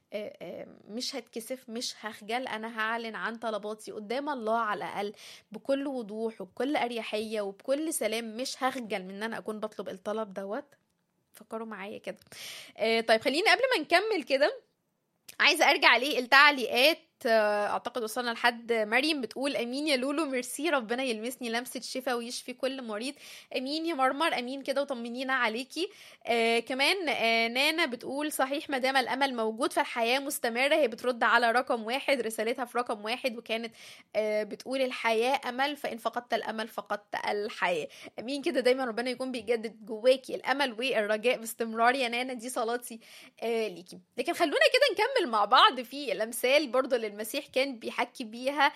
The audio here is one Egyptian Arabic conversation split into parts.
آه، آه، مش هتكسف مش هخجل انا هعلن عن طلباتي قدام الله على الاقل بكل وضوح وبكل اريحيه وبكل سلام مش هخجل من ان انا اكون بطلب الطلب دوت فكروا معايا كده آه، طيب خليني قبل ما نكمل كده عايزه ارجع للتعليقات آه، اعتقد وصلنا لحد مريم بتقول امين يا لولو ميرسي ربنا يلمسني لمسه شفاء ويشفي كل مريض امين يا مرمر امين كده وطمنينا عليكي آه كمان آه نانا بتقول صحيح ما دام الامل موجود فالحياه مستمره هي بترد على رقم واحد رسالتها في رقم واحد وكانت آه بتقول الحياه امل فان فقدت الامل فقدت الحياه امين كده دايما ربنا يكون بيجدد جواكي الامل والرجاء باستمرار يا نانا دي صلاتي آه ليكي لكن خلونا كده نكمل مع بعض في الامثال برضو اللي المسيح كان بيحكي بيها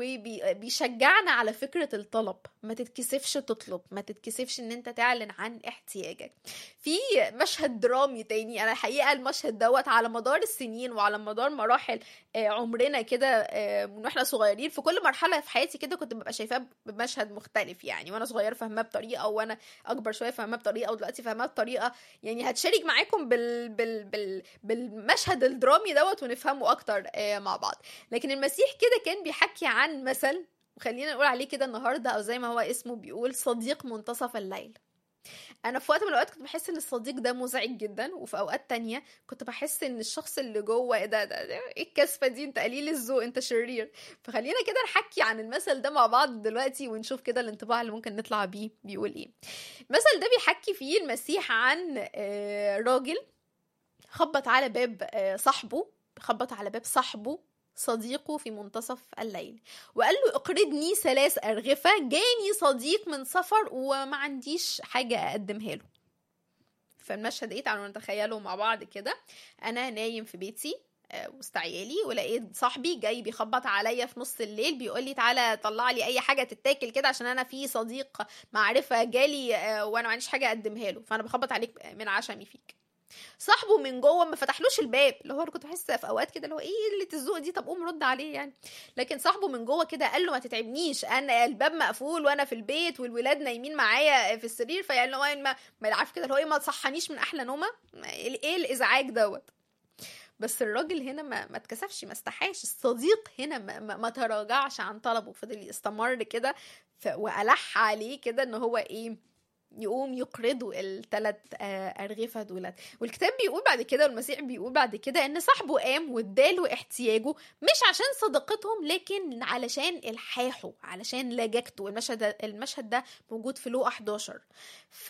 وبيشجعنا على فكره الطلب ما تتكسفش تطلب ما تتكسفش ان انت تعلن عن احتياجك في مشهد درامي تاني انا الحقيقه المشهد دوت على مدار السنين وعلى مدار مراحل آه، عمرنا كده آه، من واحنا صغيرين في كل مرحله في حياتي كده كنت ببقى شايفاه بمشهد مختلف يعني وانا صغيره فاهماه بطريقه وانا اكبر شويه فاهماه بطريقه ودلوقتي فاهماه بطريقه يعني هتشارك معاكم بال... بال... بال... بالمشهد الدرامي دوت ونفهمه اكتر آه، مع بعض لكن المسيح كده كان بيحكي عن مثل وخلينا نقول عليه كده النهارده او زي ما هو اسمه بيقول صديق منتصف الليل انا في وقت من الاوقات كنت بحس ان الصديق ده مزعج جدا وفي اوقات تانية كنت بحس ان الشخص اللي جوه إيه ده, ده, ده ايه الكسفه دي انت قليل الذوق انت شرير فخلينا كده نحكي عن المثل ده مع بعض دلوقتي ونشوف كده الانطباع اللي ممكن نطلع بيه بيقول ايه المثل ده بيحكي فيه المسيح عن آه، راجل خبط على باب آه، صاحبه خبط على باب صاحبه صديقه في منتصف الليل وقال له اقرضني ثلاث أرغفة جاني صديق من سفر وما عنديش حاجة أقدمها له فالمشهد ايه تعالوا نتخيله مع بعض كده انا نايم في بيتي آه، وسط عيالي ولقيت صاحبي جاي بيخبط عليا في نص الليل بيقول لي تعالى طلع لي اي حاجه تتاكل كده عشان انا في صديق معرفه جالي آه، وانا ما عنديش حاجه اقدمها له فانا بخبط عليك من عشمي فيك صاحبه من جوه ما فتحلوش الباب اللي هو انا كنت بحس في اوقات كده اللي هو ايه قله الذوق دي طب قوم رد عليه يعني لكن صاحبه من جوه كده قال له ما تتعبنيش انا الباب مقفول وانا في البيت والولاد نايمين معايا في السرير فيعني اللي هو ما ما عارف كده اللي هو ايه ما تصحنيش من احلى نومه ايه الازعاج دوت بس الراجل هنا ما ما اتكسفش ما استحاش الصديق هنا ما, ما, ما تراجعش عن طلبه فضل يستمر كده ف- والح عليه كده ان هو ايه يقوم يقرضوا الثلاث أرغفة دولت والكتاب بيقول بعد كده والمسيح بيقول بعد كده إن صاحبه قام واداله احتياجه مش عشان صداقتهم لكن علشان الحاحه علشان لجاجته المشهد ده المشهد ده موجود في لوقا 11 ف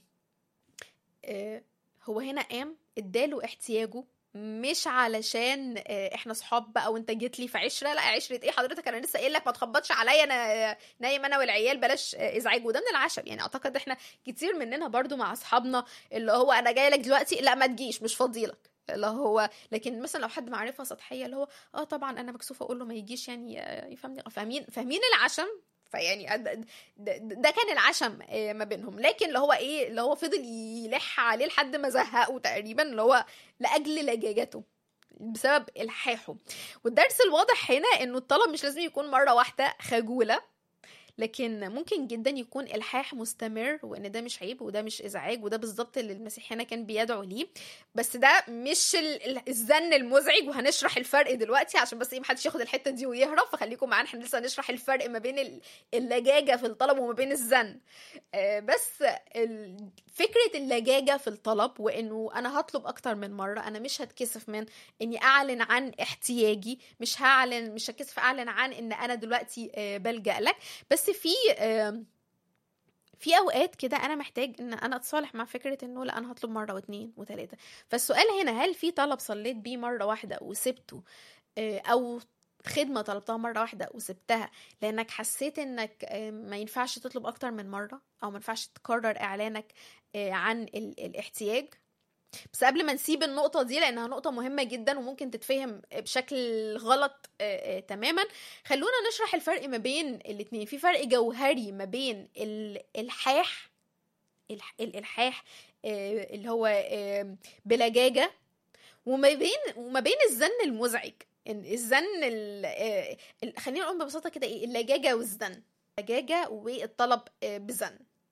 آه، هو هنا قام اداله احتياجه مش علشان آه، احنا صحاب بقى وانت جيت لي في عشره لا عشره ايه حضرتك انا لسه قايل لك ما تخبطش عليا انا آه، نايم انا والعيال بلاش آه، ازعاج وده من العشم يعني اعتقد احنا كتير مننا برضو مع اصحابنا اللي هو انا جاي لك دلوقتي لا ما تجيش مش فاضيلك اللي هو لكن مثلا لو حد معرفه سطحيه اللي هو اه طبعا انا مكسوفه اقول له ما يجيش يعني آه، يفهمني فاهمين فاهمين العشم فيعني ده, ده, ده كان العشم آه، ما بينهم لكن اللي هو ايه اللي هو فضل يلح عليه لحد ما زهقه تقريبا اللي هو لاجل لجاجته بسبب الحاحه والدرس الواضح هنا انه الطلب مش لازم يكون مره واحده خجوله لكن ممكن جدا يكون الحاح مستمر وان ده مش عيب وده مش ازعاج وده بالظبط اللي المسيح هنا كان بيدعو ليه بس ده مش ال- ال- الزن المزعج وهنشرح الفرق دلوقتي عشان بس ايه محدش ياخد الحته دي ويهرب فخليكم معانا احنا لسه هنشرح الفرق ما بين ال- اللجاجه في الطلب وما بين الزن آه، بس ال- فكره اللجاجه في الطلب وانه انا هطلب اكتر من مره انا مش هتكسف من اني اعلن عن احتياجي مش هعلن مش هتكسف اعلن عن ان انا دلوقتي آه، بلجا لك بس في آم، في اوقات كده انا محتاج ان انا اتصالح مع فكره انه لا انا هطلب مره واثنين وثلاثه فالسؤال هنا هل في طلب صليت بيه مره واحده وسبته آه، او خدمه طلبتها مره واحده وسبتها لانك حسيت انك آه، ما ينفعش تطلب اكتر من مره او ما ينفعش تكرر اعلانك آه، عن ال- الاحتياج بس قبل ما نسيب النقطة دي لأنها نقطة مهمة جدا وممكن تتفهم بشكل غلط آه، آه، تماما خلونا نشرح الفرق ما بين الاتنين في فرق جوهري ما بين ال- الحاح الح- الإلحاح آه، اللي هو آه، بلجاجة وما بين وما بين الزن المزعج إن الزن ال- آه، ال- خلينا نقول ببساطة كده ايه اللجاجة والزن اللجاجة والطلب آه، بزن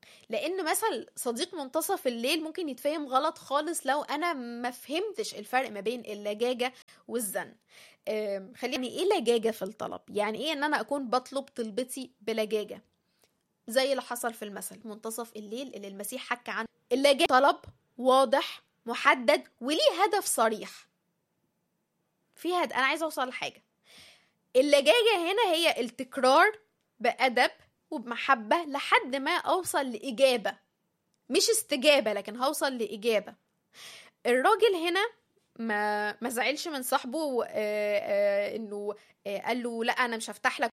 لان مثل صديق منتصف الليل ممكن يتفهم غلط خالص لو انا ما فهمتش الفرق ما بين اللجاجه والزن آم، خليني ايه لجاجه في الطلب يعني ايه ان انا اكون بطلب طلبتي بلجاجه زي اللي حصل في المثل منتصف الليل اللي المسيح حكى عنه اللجاجه طلب واضح محدد وليه هدف صريح في هد... انا عايزه اوصل لحاجه اللجاجه هنا هي التكرار بادب وبمحبه لحد ما اوصل لاجابه مش استجابه لكن هوصل لاجابه الراجل هنا ما ما زعلش من صاحبه آه، آه، انه آه، قال له لا انا مش هفتح لك